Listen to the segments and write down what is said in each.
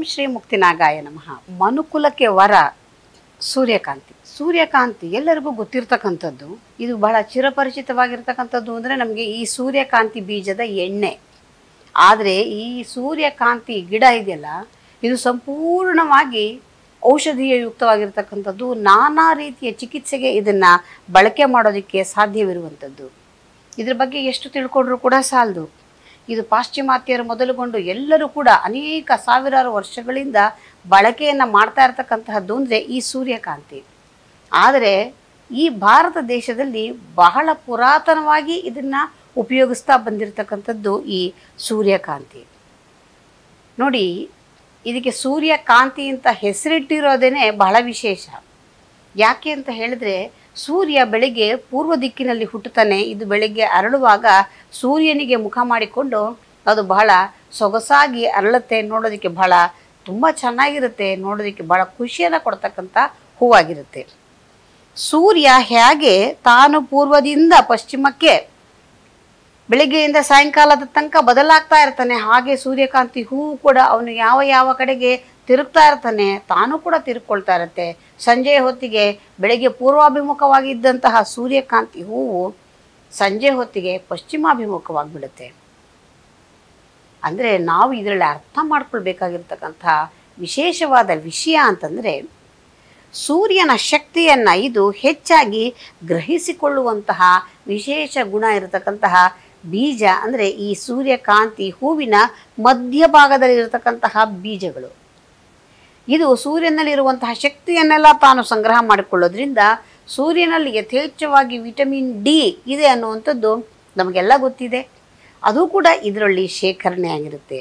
ಶ್ರೀ ಮುಕ್ತಿನಾಗಾಯ ನಮಃ ಮನುಕುಲಕ್ಕೆ ವರ ಸೂರ್ಯಕಾಂತಿ ಸೂರ್ಯಕಾಂತಿ ಎಲ್ಲರಿಗೂ ಗೊತ್ತಿರ್ತಕ್ಕಂಥದ್ದು ಇದು ಬಹಳ ಚಿರಪರಿಚಿತವಾಗಿರ್ತಕ್ಕಂಥದ್ದು ಅಂದರೆ ನಮಗೆ ಈ ಸೂರ್ಯಕಾಂತಿ ಬೀಜದ ಎಣ್ಣೆ ಆದರೆ ಈ ಸೂರ್ಯಕಾಂತಿ ಗಿಡ ಇದೆಯಲ್ಲ ಇದು ಸಂಪೂರ್ಣವಾಗಿ ಔಷಧೀಯ ಯುಕ್ತವಾಗಿರ್ತಕ್ಕಂಥದ್ದು ನಾನಾ ರೀತಿಯ ಚಿಕಿತ್ಸೆಗೆ ಇದನ್ನು ಬಳಕೆ ಮಾಡೋದಕ್ಕೆ ಸಾಧ್ಯವಿರುವಂಥದ್ದು ಇದ್ರ ಬಗ್ಗೆ ಎಷ್ಟು ತಿಳ್ಕೊಂಡ್ರೂ ಕೂಡ ಸಾಲದು ಇದು ಪಾಶ್ಚಿಮಾತ್ಯರು ಮೊದಲುಗೊಂಡು ಎಲ್ಲರೂ ಕೂಡ ಅನೇಕ ಸಾವಿರಾರು ವರ್ಷಗಳಿಂದ ಬಳಕೆಯನ್ನು ಮಾಡ್ತಾ ಇರತಕ್ಕಂತಹದ್ದು ಅಂದರೆ ಈ ಸೂರ್ಯಕಾಂತಿ ಆದರೆ ಈ ಭಾರತ ದೇಶದಲ್ಲಿ ಬಹಳ ಪುರಾತನವಾಗಿ ಇದನ್ನು ಉಪಯೋಗಿಸ್ತಾ ಬಂದಿರತಕ್ಕಂಥದ್ದು ಈ ಸೂರ್ಯಕಾಂತಿ ನೋಡಿ ಇದಕ್ಕೆ ಸೂರ್ಯಕಾಂತಿ ಅಂತ ಹೆಸರಿಟ್ಟಿರೋದೇ ಬಹಳ ವಿಶೇಷ ಯಾಕೆ ಅಂತ ಹೇಳಿದ್ರೆ ಸೂರ್ಯ ಬೆಳಿಗ್ಗೆ ಪೂರ್ವ ದಿಕ್ಕಿನಲ್ಲಿ ಹುಟ್ಟುತ್ತಾನೆ ಇದು ಬೆಳಿಗ್ಗೆ ಅರಳುವಾಗ ಸೂರ್ಯನಿಗೆ ಮುಖ ಮಾಡಿಕೊಂಡು ಅದು ಬಹಳ ಸೊಗಸಾಗಿ ಅರಳುತ್ತೆ ನೋಡೋದಕ್ಕೆ ಬಹಳ ತುಂಬ ಚೆನ್ನಾಗಿರುತ್ತೆ ನೋಡೋದಕ್ಕೆ ಬಹಳ ಖುಷಿಯನ್ನು ಕೊಡ್ತಕ್ಕಂಥ ಹೂವಾಗಿರುತ್ತೆ ಸೂರ್ಯ ಹೇಗೆ ತಾನು ಪೂರ್ವದಿಂದ ಪಶ್ಚಿಮಕ್ಕೆ ಬೆಳಿಗ್ಗೆಯಿಂದ ಸಾಯಂಕಾಲದ ತನಕ ಬದಲಾಗ್ತಾ ಇರ್ತಾನೆ ಹಾಗೆ ಸೂರ್ಯಕಾಂತಿ ಹೂವು ಕೂಡ ಅವನು ಯಾವ ಯಾವ ಕಡೆಗೆ ತಿರುಗ್ತಾ ಇರ್ತಾನೆ ತಾನು ಕೂಡ ತಿರುಗ್ಕೊಳ್ತಾ ಇರುತ್ತೆ ಸಂಜೆ ಹೊತ್ತಿಗೆ ಬೆಳಿಗ್ಗೆ ಪೂರ್ವಾಭಿಮುಖವಾಗಿದ್ದಂತಹ ಸೂರ್ಯಕಾಂತಿ ಹೂವು ಸಂಜೆ ಹೊತ್ತಿಗೆ ಪಶ್ಚಿಮಾಭಿಮುಖವಾಗಿಬಿಡುತ್ತೆ ಅಂದರೆ ನಾವು ಇದರಲ್ಲಿ ಅರ್ಥ ಮಾಡ್ಕೊಳ್ಬೇಕಾಗಿರ್ತಕ್ಕಂಥ ವಿಶೇಷವಾದ ವಿಷಯ ಅಂತಂದರೆ ಸೂರ್ಯನ ಶಕ್ತಿಯನ್ನು ಇದು ಹೆಚ್ಚಾಗಿ ಗ್ರಹಿಸಿಕೊಳ್ಳುವಂತಹ ವಿಶೇಷ ಗುಣ ಇರತಕ್ಕಂತಹ ಬೀಜ ಅಂದರೆ ಈ ಸೂರ್ಯಕಾಂತಿ ಹೂವಿನ ಮಧ್ಯಭಾಗದಲ್ಲಿರತಕ್ಕಂತಹ ಬೀಜಗಳು ಇದು ಸೂರ್ಯನಲ್ಲಿರುವಂತಹ ಶಕ್ತಿಯನ್ನೆಲ್ಲ ತಾನು ಸಂಗ್ರಹ ಮಾಡಿಕೊಳ್ಳೋದ್ರಿಂದ ಸೂರ್ಯನಲ್ಲಿ ಯಥೇಚ್ಛವಾಗಿ ವಿಟಮಿನ್ ಡಿ ಇದೆ ಅನ್ನುವಂಥದ್ದು ನಮಗೆಲ್ಲ ಗೊತ್ತಿದೆ ಅದು ಕೂಡ ಇದರಲ್ಲಿ ಶೇಖರಣೆ ಆಗಿರುತ್ತೆ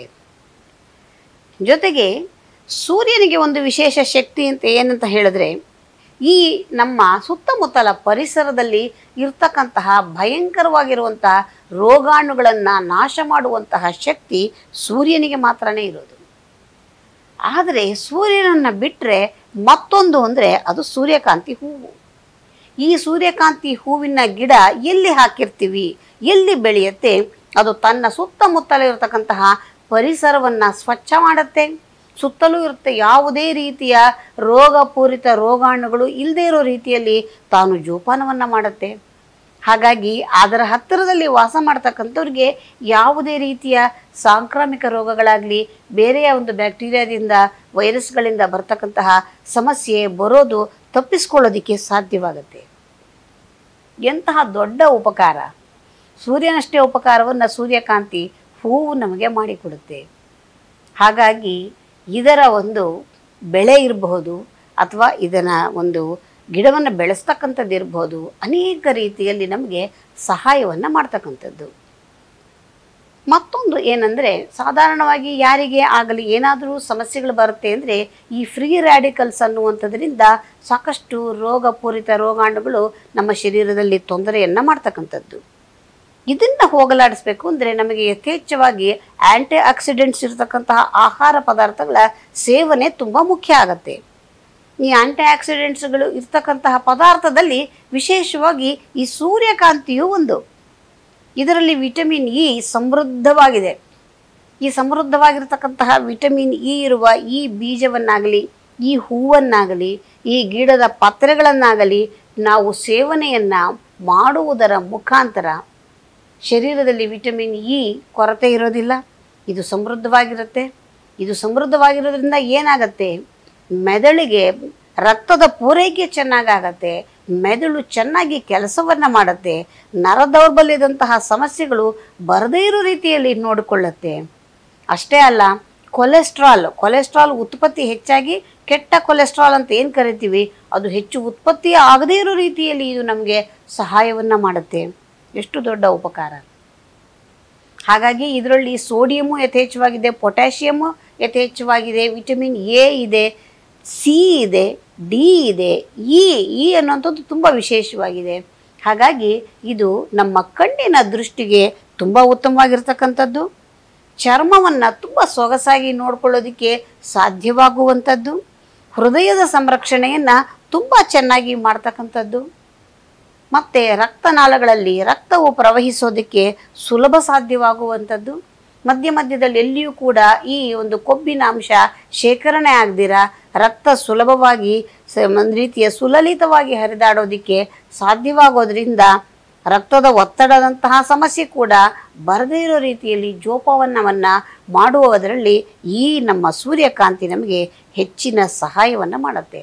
ಜೊತೆಗೆ ಸೂರ್ಯನಿಗೆ ಒಂದು ವಿಶೇಷ ಶಕ್ತಿ ಅಂತ ಏನಂತ ಹೇಳಿದ್ರೆ ಈ ನಮ್ಮ ಸುತ್ತಮುತ್ತಲ ಪರಿಸರದಲ್ಲಿ ಇರ್ತಕ್ಕಂತಹ ಭಯಂಕರವಾಗಿರುವಂತಹ ರೋಗಾಣುಗಳನ್ನು ನಾಶ ಮಾಡುವಂತಹ ಶಕ್ತಿ ಸೂರ್ಯನಿಗೆ ಮಾತ್ರನೇ ಇರೋದು ಆದರೆ ಸೂರ್ಯನನ್ನು ಬಿಟ್ಟರೆ ಮತ್ತೊಂದು ಅಂದರೆ ಅದು ಸೂರ್ಯಕಾಂತಿ ಹೂವು ಈ ಸೂರ್ಯಕಾಂತಿ ಹೂವಿನ ಗಿಡ ಎಲ್ಲಿ ಹಾಕಿರ್ತೀವಿ ಎಲ್ಲಿ ಬೆಳೆಯುತ್ತೆ ಅದು ತನ್ನ ಸುತ್ತಮುತ್ತಲೂ ಇರತಕ್ಕಂತಹ ಪರಿಸರವನ್ನು ಸ್ವಚ್ಛ ಮಾಡುತ್ತೆ ಸುತ್ತಲೂ ಇರುತ್ತೆ ಯಾವುದೇ ರೀತಿಯ ರೋಗಪೂರಿತ ರೋಗಾಣುಗಳು ಇಲ್ಲದೇ ಇರೋ ರೀತಿಯಲ್ಲಿ ತಾನು ಜೋಪಾನವನ್ನು ಮಾಡುತ್ತೆ ಹಾಗಾಗಿ ಅದರ ಹತ್ತಿರದಲ್ಲಿ ವಾಸ ಮಾಡ್ತಕ್ಕಂಥವ್ರಿಗೆ ಯಾವುದೇ ರೀತಿಯ ಸಾಂಕ್ರಾಮಿಕ ರೋಗಗಳಾಗಲಿ ಬೇರೆಯ ಒಂದು ಬ್ಯಾಕ್ಟೀರಿಯಾದಿಂದ ವೈರಸ್ಗಳಿಂದ ಬರ್ತಕ್ಕಂತಹ ಸಮಸ್ಯೆ ಬರೋದು ತಪ್ಪಿಸ್ಕೊಳ್ಳೋದಕ್ಕೆ ಸಾಧ್ಯವಾಗುತ್ತೆ ಎಂತಹ ದೊಡ್ಡ ಉಪಕಾರ ಸೂರ್ಯನಷ್ಟೇ ಉಪಕಾರವನ್ನು ಸೂರ್ಯಕಾಂತಿ ಹೂವು ನಮಗೆ ಮಾಡಿಕೊಡುತ್ತೆ ಹಾಗಾಗಿ ಇದರ ಒಂದು ಬೆಳೆ ಇರಬಹುದು ಅಥವಾ ಇದನ್ನು ಒಂದು ಗಿಡವನ್ನು ಬೆಳೆಸ್ತಕ್ಕಂಥದ್ದು ಇರಬಹುದು ಅನೇಕ ರೀತಿಯಲ್ಲಿ ನಮಗೆ ಸಹಾಯವನ್ನು ಮಾಡ್ತಕ್ಕಂಥದ್ದು ಮತ್ತೊಂದು ಏನಂದರೆ ಸಾಧಾರಣವಾಗಿ ಯಾರಿಗೆ ಆಗಲಿ ಏನಾದರೂ ಸಮಸ್ಯೆಗಳು ಬರುತ್ತೆ ಅಂದರೆ ಈ ಫ್ರೀ ರ್ಯಾಡಿಕಲ್ಸ್ ಅನ್ನುವಂಥದ್ರಿಂದ ಸಾಕಷ್ಟು ರೋಗಪೂರಿತ ರೋಗಾಣುಗಳು ನಮ್ಮ ಶರೀರದಲ್ಲಿ ತೊಂದರೆಯನ್ನು ಮಾಡ್ತಕ್ಕಂಥದ್ದು ಇದನ್ನು ಹೋಗಲಾಡಿಸ್ಬೇಕು ಅಂದರೆ ನಮಗೆ ಯಥೇಚ್ಛವಾಗಿ ಆ್ಯಂಟಿ ಆಕ್ಸಿಡೆಂಟ್ಸ್ ಇರತಕ್ಕಂತಹ ಆಹಾರ ಪದಾರ್ಥಗಳ ಸೇವನೆ ತುಂಬ ಮುಖ್ಯ ಆಗುತ್ತೆ ಈ ಆ್ಯಂಟಿ ಆಕ್ಸಿಡೆಂಟ್ಸ್ಗಳು ಇರ್ತಕ್ಕಂತಹ ಪದಾರ್ಥದಲ್ಲಿ ವಿಶೇಷವಾಗಿ ಈ ಸೂರ್ಯಕಾಂತಿಯು ಒಂದು ಇದರಲ್ಲಿ ವಿಟಮಿನ್ ಇ ಸಮೃದ್ಧವಾಗಿದೆ ಈ ಸಮೃದ್ಧವಾಗಿರ್ತಕ್ಕಂತಹ ವಿಟಮಿನ್ ಇ ಇರುವ ಈ ಬೀಜವನ್ನಾಗಲಿ ಈ ಹೂವನ್ನಾಗಲಿ ಈ ಗಿಡದ ಪತ್ರೆಗಳನ್ನಾಗಲಿ ನಾವು ಸೇವನೆಯನ್ನು ಮಾಡುವುದರ ಮುಖಾಂತರ ಶರೀರದಲ್ಲಿ ವಿಟಮಿನ್ ಇ ಕೊರತೆ ಇರೋದಿಲ್ಲ ಇದು ಸಮೃದ್ಧವಾಗಿರುತ್ತೆ ಇದು ಸಮೃದ್ಧವಾಗಿರೋದ್ರಿಂದ ಏನಾಗತ್ತೆ ಮೆದುಳಿಗೆ ರಕ್ತದ ಪೂರೈಕೆ ಚೆನ್ನಾಗಾಗತ್ತೆ ಮೆದುಳು ಚೆನ್ನಾಗಿ ಕೆಲಸವನ್ನು ಮಾಡುತ್ತೆ ನರ ದೌರ್ಬಲ್ಯದಂತಹ ಸಮಸ್ಯೆಗಳು ಬರದೇ ಇರೋ ರೀತಿಯಲ್ಲಿ ನೋಡಿಕೊಳ್ಳುತ್ತೆ ಅಷ್ಟೇ ಅಲ್ಲ ಕೊಲೆಸ್ಟ್ರಾಲ್ ಕೊಲೆಸ್ಟ್ರಾಲ್ ಉತ್ಪತ್ತಿ ಹೆಚ್ಚಾಗಿ ಕೆಟ್ಟ ಕೊಲೆಸ್ಟ್ರಾಲ್ ಅಂತ ಏನು ಕರಿತೀವಿ ಅದು ಹೆಚ್ಚು ಉತ್ಪತ್ತಿ ಆಗದೇ ಇರೋ ರೀತಿಯಲ್ಲಿ ಇದು ನಮಗೆ ಸಹಾಯವನ್ನು ಮಾಡುತ್ತೆ ಎಷ್ಟು ದೊಡ್ಡ ಉಪಕಾರ ಹಾಗಾಗಿ ಇದರಲ್ಲಿ ಸೋಡಿಯಮು ಯಥೇಚ್ಛವಾಗಿದೆ ಪೊಟ್ಯಾಷಿಯಮು ಯಥೇಚ್ಛವಾಗಿದೆ ವಿಟಮಿನ್ ಎ ಇದೆ ಸಿ ಇದೆ ಡಿ ಇದೆ ಇ ಇ ಅನ್ನುವಂಥದ್ದು ತುಂಬ ವಿಶೇಷವಾಗಿದೆ ಹಾಗಾಗಿ ಇದು ನಮ್ಮ ಕಣ್ಣಿನ ದೃಷ್ಟಿಗೆ ತುಂಬ ಉತ್ತಮವಾಗಿರ್ತಕ್ಕಂಥದ್ದು ಚರ್ಮವನ್ನು ತುಂಬ ಸೊಗಸಾಗಿ ನೋಡ್ಕೊಳ್ಳೋದಕ್ಕೆ ಸಾಧ್ಯವಾಗುವಂಥದ್ದು ಹೃದಯದ ಸಂರಕ್ಷಣೆಯನ್ನು ತುಂಬ ಚೆನ್ನಾಗಿ ಮಾಡ್ತಕ್ಕಂಥದ್ದು ಮತ್ತು ರಕ್ತನಾಳಗಳಲ್ಲಿ ರಕ್ತವು ಪ್ರವಹಿಸೋದಕ್ಕೆ ಸುಲಭ ಸಾಧ್ಯವಾಗುವಂಥದ್ದು ಮಧ್ಯ ಮಧ್ಯದಲ್ಲಿ ಎಲ್ಲಿಯೂ ಕೂಡ ಈ ಒಂದು ಕೊಬ್ಬಿನ ಅಂಶ ಶೇಖರಣೆ ಆಗದಿರ ರಕ್ತ ಸುಲಭವಾಗಿ ಸ ಒಂದು ರೀತಿಯ ಸುಲಲಿತವಾಗಿ ಹರಿದಾಡೋದಕ್ಕೆ ಸಾಧ್ಯವಾಗೋದ್ರಿಂದ ರಕ್ತದ ಒತ್ತಡದಂತಹ ಸಮಸ್ಯೆ ಕೂಡ ಬರದೇ ಇರೋ ರೀತಿಯಲ್ಲಿ ಜೋಪಾನವನ್ನು ಮಾಡುವುದರಲ್ಲಿ ಈ ನಮ್ಮ ಸೂರ್ಯಕಾಂತಿ ನಮಗೆ ಹೆಚ್ಚಿನ ಸಹಾಯವನ್ನು ಮಾಡುತ್ತೆ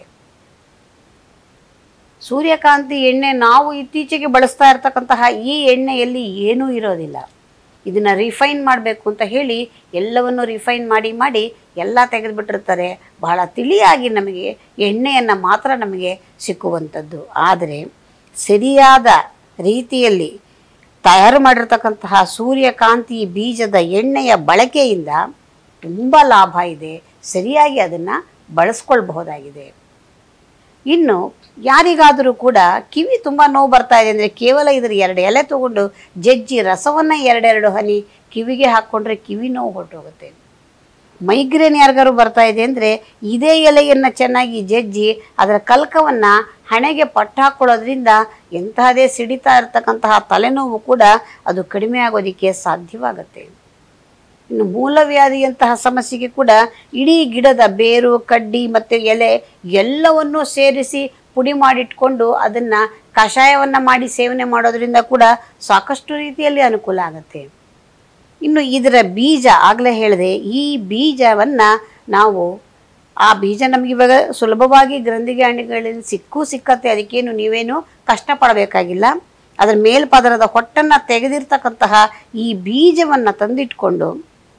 ಸೂರ್ಯಕಾಂತಿ ಎಣ್ಣೆ ನಾವು ಇತ್ತೀಚೆಗೆ ಬಳಸ್ತಾ ಇರ್ತಕ್ಕಂತಹ ಈ ಎಣ್ಣೆಯಲ್ಲಿ ಏನೂ ಇರೋದಿಲ್ಲ ಇದನ್ನು ರಿಫೈನ್ ಮಾಡಬೇಕು ಅಂತ ಹೇಳಿ ಎಲ್ಲವನ್ನು ರಿಫೈನ್ ಮಾಡಿ ಮಾಡಿ ಎಲ್ಲ ತೆಗೆದುಬಿಟ್ಟಿರ್ತಾರೆ ಬಹಳ ತಿಳಿಯಾಗಿ ನಮಗೆ ಎಣ್ಣೆಯನ್ನು ಮಾತ್ರ ನಮಗೆ ಸಿಕ್ಕುವಂಥದ್ದು ಆದರೆ ಸರಿಯಾದ ರೀತಿಯಲ್ಲಿ ತಯಾರು ಮಾಡಿರ್ತಕ್ಕಂತಹ ಸೂರ್ಯಕಾಂತಿ ಬೀಜದ ಎಣ್ಣೆಯ ಬಳಕೆಯಿಂದ ತುಂಬ ಲಾಭ ಇದೆ ಸರಿಯಾಗಿ ಅದನ್ನು ಬಳಸ್ಕೊಳ್ಬಹುದಾಗಿದೆ ಇನ್ನು ಯಾರಿಗಾದರೂ ಕೂಡ ಕಿವಿ ತುಂಬ ನೋವು ಬರ್ತಾ ಇದೆ ಅಂದರೆ ಕೇವಲ ಇದರ ಎರಡು ಎಲೆ ತಗೊಂಡು ಜಜ್ಜಿ ರಸವನ್ನು ಎರಡೆರಡು ಹನಿ ಕಿವಿಗೆ ಹಾಕ್ಕೊಂಡ್ರೆ ಕಿವಿ ನೋವು ಹೊರಟೋಗುತ್ತೆ ಮೈಗ್ರೇನ್ ಯಾರಿಗಾರು ಬರ್ತಾ ಇದೆ ಅಂದರೆ ಇದೇ ಎಲೆಯನ್ನು ಚೆನ್ನಾಗಿ ಜಜ್ಜಿ ಅದರ ಕಲ್ಕವನ್ನು ಹಣೆಗೆ ಪಟ್ಟು ಹಾಕ್ಕೊಳ್ಳೋದ್ರಿಂದ ಎಂತಹದೇ ಸಿಡಿತಾ ಇರತಕ್ಕಂತಹ ತಲೆನೋವು ಕೂಡ ಅದು ಕಡಿಮೆ ಆಗೋದಕ್ಕೆ ಸಾಧ್ಯವಾಗುತ್ತೆ ಇನ್ನು ಮೂಲವ್ಯಾಧಿಯಂತಹ ಸಮಸ್ಯೆಗೆ ಕೂಡ ಇಡೀ ಗಿಡದ ಬೇರು ಕಡ್ಡಿ ಮತ್ತು ಎಲೆ ಎಲ್ಲವನ್ನೂ ಸೇರಿಸಿ ಪುಡಿ ಮಾಡಿಟ್ಕೊಂಡು ಅದನ್ನು ಕಷಾಯವನ್ನು ಮಾಡಿ ಸೇವನೆ ಮಾಡೋದ್ರಿಂದ ಕೂಡ ಸಾಕಷ್ಟು ರೀತಿಯಲ್ಲಿ ಅನುಕೂಲ ಆಗುತ್ತೆ ಇನ್ನು ಇದರ ಬೀಜ ಆಗಲೇ ಹೇಳಿದೆ ಈ ಬೀಜವನ್ನು ನಾವು ಆ ಬೀಜ ನಮಗೆ ಇವಾಗ ಸುಲಭವಾಗಿ ಗ್ರಂಥಿಗೆ ಹಣ್ಣುಗಳಲ್ಲಿ ಸಿಕ್ಕೂ ಸಿಕ್ಕತ್ತೆ ಅದಕ್ಕೇನು ನೀವೇನು ಕಷ್ಟಪಡಬೇಕಾಗಿಲ್ಲ ಅದರ ಮೇಲ್ಪದರದ ಹೊಟ್ಟನ್ನು ತೆಗೆದಿರ್ತಕ್ಕಂತಹ ಈ ಬೀಜವನ್ನು ತಂದಿಟ್ಕೊಂಡು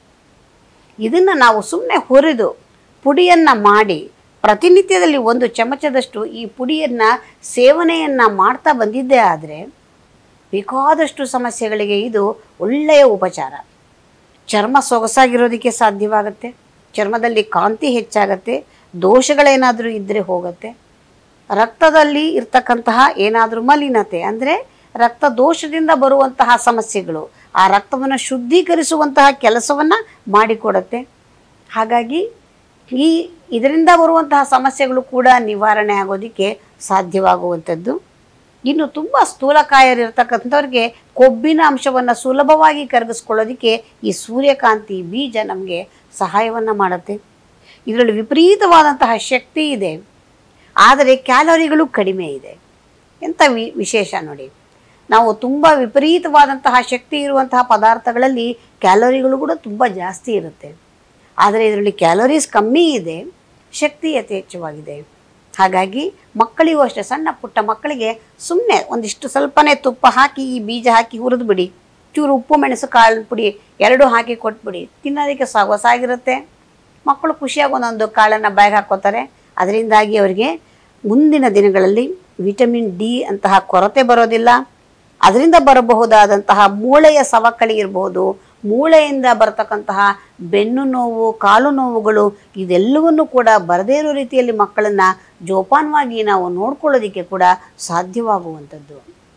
ಇದನ್ನು ನಾವು ಸುಮ್ಮನೆ ಹುರಿದು ಪುಡಿಯನ್ನು ಮಾಡಿ ಪ್ರತಿನಿತ್ಯದಲ್ಲಿ ಒಂದು ಚಮಚದಷ್ಟು ಈ ಪುಡಿಯನ್ನು ಸೇವನೆಯನ್ನು ಮಾಡ್ತಾ ಬಂದಿದ್ದೇ ಆದರೆ ಬೇಕಾದಷ್ಟು ಸಮಸ್ಯೆಗಳಿಗೆ ಇದು ಒಳ್ಳೆಯ ಉಪಚಾರ ಚರ್ಮ ಸೊಗಸಾಗಿರೋದಕ್ಕೆ ಸಾಧ್ಯವಾಗುತ್ತೆ ಚರ್ಮದಲ್ಲಿ ಕಾಂತಿ ಹೆಚ್ಚಾಗತ್ತೆ ದೋಷಗಳೇನಾದರೂ ಇದ್ದರೆ ಹೋಗುತ್ತೆ ರಕ್ತದಲ್ಲಿ ಇರ್ತಕ್ಕಂತಹ ಏನಾದರೂ ಮಲಿನತೆ ಅಂದರೆ ರಕ್ತ ದೋಷದಿಂದ ಬರುವಂತಹ ಸಮಸ್ಯೆಗಳು ಆ ರಕ್ತವನ್ನು ಶುದ್ಧೀಕರಿಸುವಂತಹ ಕೆಲಸವನ್ನು ಮಾಡಿಕೊಡುತ್ತೆ ಹಾಗಾಗಿ ಈ ಇದರಿಂದ ಬರುವಂತಹ ಸಮಸ್ಯೆಗಳು ಕೂಡ ನಿವಾರಣೆ ಆಗೋದಕ್ಕೆ ಸಾಧ್ಯವಾಗುವಂಥದ್ದು ಇನ್ನು ತುಂಬ ಸ್ಥೂಲಕಾಯರಿರ್ತಕ್ಕಂಥವ್ರಿಗೆ ಕೊಬ್ಬಿನ ಅಂಶವನ್ನು ಸುಲಭವಾಗಿ ಕರಗಿಸ್ಕೊಳ್ಳೋದಕ್ಕೆ ಈ ಸೂರ್ಯಕಾಂತಿ ಬೀಜ ನಮಗೆ ಸಹಾಯವನ್ನು ಮಾಡುತ್ತೆ ಇದರಲ್ಲಿ ವಿಪರೀತವಾದಂತಹ ಶಕ್ತಿ ಇದೆ ಆದರೆ ಕ್ಯಾಲೋರಿಗಳು ಕಡಿಮೆ ಇದೆ ಎಂಥ ವಿ ವಿಶೇಷ ನೋಡಿ ನಾವು ತುಂಬ ವಿಪರೀತವಾದಂತಹ ಶಕ್ತಿ ಇರುವಂತಹ ಪದಾರ್ಥಗಳಲ್ಲಿ ಕ್ಯಾಲೋರಿಗಳು ಕೂಡ ತುಂಬ ಜಾಸ್ತಿ ಇರುತ್ತೆ ಆದರೆ ಇದರಲ್ಲಿ ಕ್ಯಾಲೋರೀಸ್ ಕಮ್ಮಿ ಇದೆ ಶಕ್ತಿ ಯಥೇಚ್ಛವಾಗಿದೆ ಹಾಗಾಗಿ ಮಕ್ಕಳಿಗೂ ಅಷ್ಟೇ ಸಣ್ಣ ಪುಟ್ಟ ಮಕ್ಕಳಿಗೆ ಸುಮ್ಮನೆ ಒಂದಿಷ್ಟು ಸ್ವಲ್ಪನೇ ತುಪ್ಪ ಹಾಕಿ ಈ ಬೀಜ ಹಾಕಿ ಹುರಿದು ಬಿಡಿ ಚೂರು ಉಪ್ಪು ಮೆಣಸು ಕಾಳು ಪುಡಿ ಎರಡು ಹಾಕಿ ಕೊಟ್ಬಿಡಿ ತಿನ್ನೋದಕ್ಕೆ ಸೊಗಸಾಗಿರುತ್ತೆ ಮಕ್ಕಳು ಖುಷಿಯಾಗಿ ಒಂದೊಂದು ಕಾಳನ್ನು ಬಾಯಿಗೆ ಹಾಕ್ಕೋತಾರೆ ಅದರಿಂದಾಗಿ ಅವರಿಗೆ ಮುಂದಿನ ದಿನಗಳಲ್ಲಿ ವಿಟಮಿನ್ ಡಿ ಅಂತಹ ಕೊರತೆ ಬರೋದಿಲ್ಲ ಅದರಿಂದ ಬರಬಹುದಾದಂತಹ ಮೂಳೆಯ ಸವಕಳಿ ಇರಬಹುದು ಮೂಳೆಯಿಂದ ಬರತಕ್ಕಂತಹ ಬೆನ್ನು ನೋವು ಕಾಲು ನೋವುಗಳು ಇದೆಲ್ಲವನ್ನು ಕೂಡ ಬರದೇ ಇರೋ ರೀತಿಯಲ್ಲಿ ಮಕ್ಕಳನ್ನು ಜೋಪಾನವಾಗಿ ನಾವು ನೋಡ್ಕೊಳ್ಳೋದಕ್ಕೆ ಕೂಡ ಸಾಧ್ಯವಾಗುವಂಥದ್ದು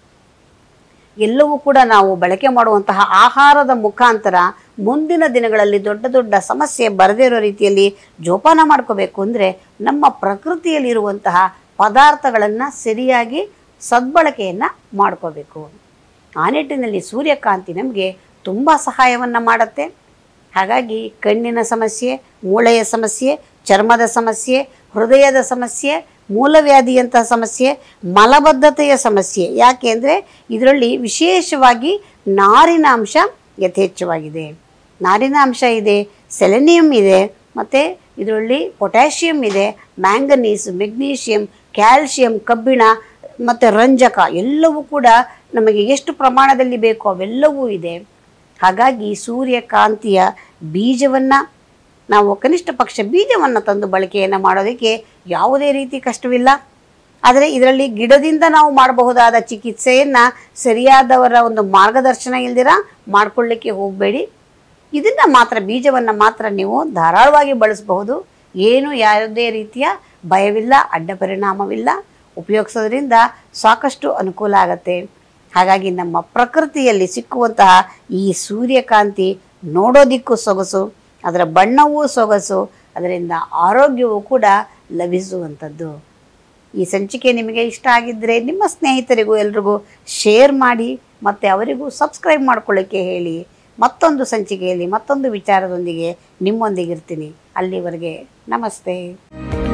ಎಲ್ಲವೂ ಕೂಡ ನಾವು ಬಳಕೆ ಮಾಡುವಂತಹ ಆಹಾರದ ಮುಖಾಂತರ ಮುಂದಿನ ದಿನಗಳಲ್ಲಿ ದೊಡ್ಡ ದೊಡ್ಡ ಸಮಸ್ಯೆ ಬರದೇ ಇರೋ ರೀತಿಯಲ್ಲಿ ಜೋಪಾನ ಮಾಡ್ಕೋಬೇಕು ಅಂದರೆ ನಮ್ಮ ಪ್ರಕೃತಿಯಲ್ಲಿರುವಂತಹ ಪದಾರ್ಥಗಳನ್ನು ಸರಿಯಾಗಿ ಸದ್ಬಳಕೆಯನ್ನು ಮಾಡ್ಕೋಬೇಕು ಆ ನಿಟ್ಟಿನಲ್ಲಿ ಸೂರ್ಯಕಾಂತಿ ನಮಗೆ ತುಂಬ ಸಹಾಯವನ್ನು ಮಾಡುತ್ತೆ ಹಾಗಾಗಿ ಕಣ್ಣಿನ ಸಮಸ್ಯೆ ಮೂಳೆಯ ಸಮಸ್ಯೆ ಚರ್ಮದ ಸಮಸ್ಯೆ ಹೃದಯದ ಸಮಸ್ಯೆ ಮೂಲವ್ಯಾಧಿಯಂತಹ ಸಮಸ್ಯೆ ಮಲಬದ್ಧತೆಯ ಸಮಸ್ಯೆ ಯಾಕೆ ಅಂದರೆ ಇದರಲ್ಲಿ ವಿಶೇಷವಾಗಿ ನಾರಿನ ಅಂಶ ಯಥೇಚ್ಛವಾಗಿದೆ ನಾರಿನ ಅಂಶ ಇದೆ ಸೆಲೆನಿಯಂ ಇದೆ ಮತ್ತು ಇದರಲ್ಲಿ ಪೊಟ್ಯಾಷಿಯಮ್ ಇದೆ ಮ್ಯಾಂಗನೀಸ್ ಮೆಗ್ನೀಷಿಯಂ ಕ್ಯಾಲ್ಶಿಯಂ ಕಬ್ಬಿಣ ಮತ್ತು ರಂಜಕ ಎಲ್ಲವೂ ಕೂಡ ನಮಗೆ ಎಷ್ಟು ಪ್ರಮಾಣದಲ್ಲಿ ಬೇಕೋ ಅವೆಲ್ಲವೂ ಇದೆ ಹಾಗಾಗಿ ಸೂರ್ಯಕಾಂತಿಯ ಬೀಜವನ್ನು ನಾವು ಕನಿಷ್ಠ ಪಕ್ಷ ಬೀಜವನ್ನು ತಂದು ಬಳಕೆಯನ್ನು ಮಾಡೋದಕ್ಕೆ ಯಾವುದೇ ರೀತಿ ಕಷ್ಟವಿಲ್ಲ ಆದರೆ ಇದರಲ್ಲಿ ಗಿಡದಿಂದ ನಾವು ಮಾಡಬಹುದಾದ ಚಿಕಿತ್ಸೆಯನ್ನು ಸರಿಯಾದವರ ಒಂದು ಮಾರ್ಗದರ್ಶನ ಇಲ್ದಿರ ಮಾಡ್ಕೊಳ್ಳಿಕ್ಕೆ ಹೋಗಬೇಡಿ ಇದನ್ನು ಮಾತ್ರ ಬೀಜವನ್ನು ಮಾತ್ರ ನೀವು ಧಾರಾಳವಾಗಿ ಬಳಸಬಹುದು ಏನು ಯಾವುದೇ ರೀತಿಯ ಭಯವಿಲ್ಲ ಅಡ್ಡ ಪರಿಣಾಮವಿಲ್ಲ ಉಪಯೋಗಿಸೋದ್ರಿಂದ ಸಾಕಷ್ಟು ಅನುಕೂಲ ಆಗುತ್ತೆ ಹಾಗಾಗಿ ನಮ್ಮ ಪ್ರಕೃತಿಯಲ್ಲಿ ಸಿಕ್ಕುವಂತಹ ಈ ಸೂರ್ಯಕಾಂತಿ ನೋಡೋದಿಕ್ಕೂ ಸೊಗಸು ಅದರ ಬಣ್ಣವೂ ಸೊಗಸು ಅದರಿಂದ ಆರೋಗ್ಯವೂ ಕೂಡ ಲಭಿಸುವಂಥದ್ದು ಈ ಸಂಚಿಕೆ ನಿಮಗೆ ಇಷ್ಟ ಆಗಿದ್ದರೆ ನಿಮ್ಮ ಸ್ನೇಹಿತರಿಗೂ ಎಲ್ರಿಗೂ ಶೇರ್ ಮಾಡಿ ಮತ್ತು ಅವರಿಗೂ ಸಬ್ಸ್ಕ್ರೈಬ್ ಮಾಡ್ಕೊಳ್ಳೋಕ್ಕೆ ಹೇಳಿ ಮತ್ತೊಂದು ಸಂಚಿಕೆಯಲ್ಲಿ ಮತ್ತೊಂದು ವಿಚಾರದೊಂದಿಗೆ ನಿಮ್ಮೊಂದಿಗಿರ್ತೀನಿ ಅಲ್ಲಿವರೆಗೆ ನಮಸ್ತೆ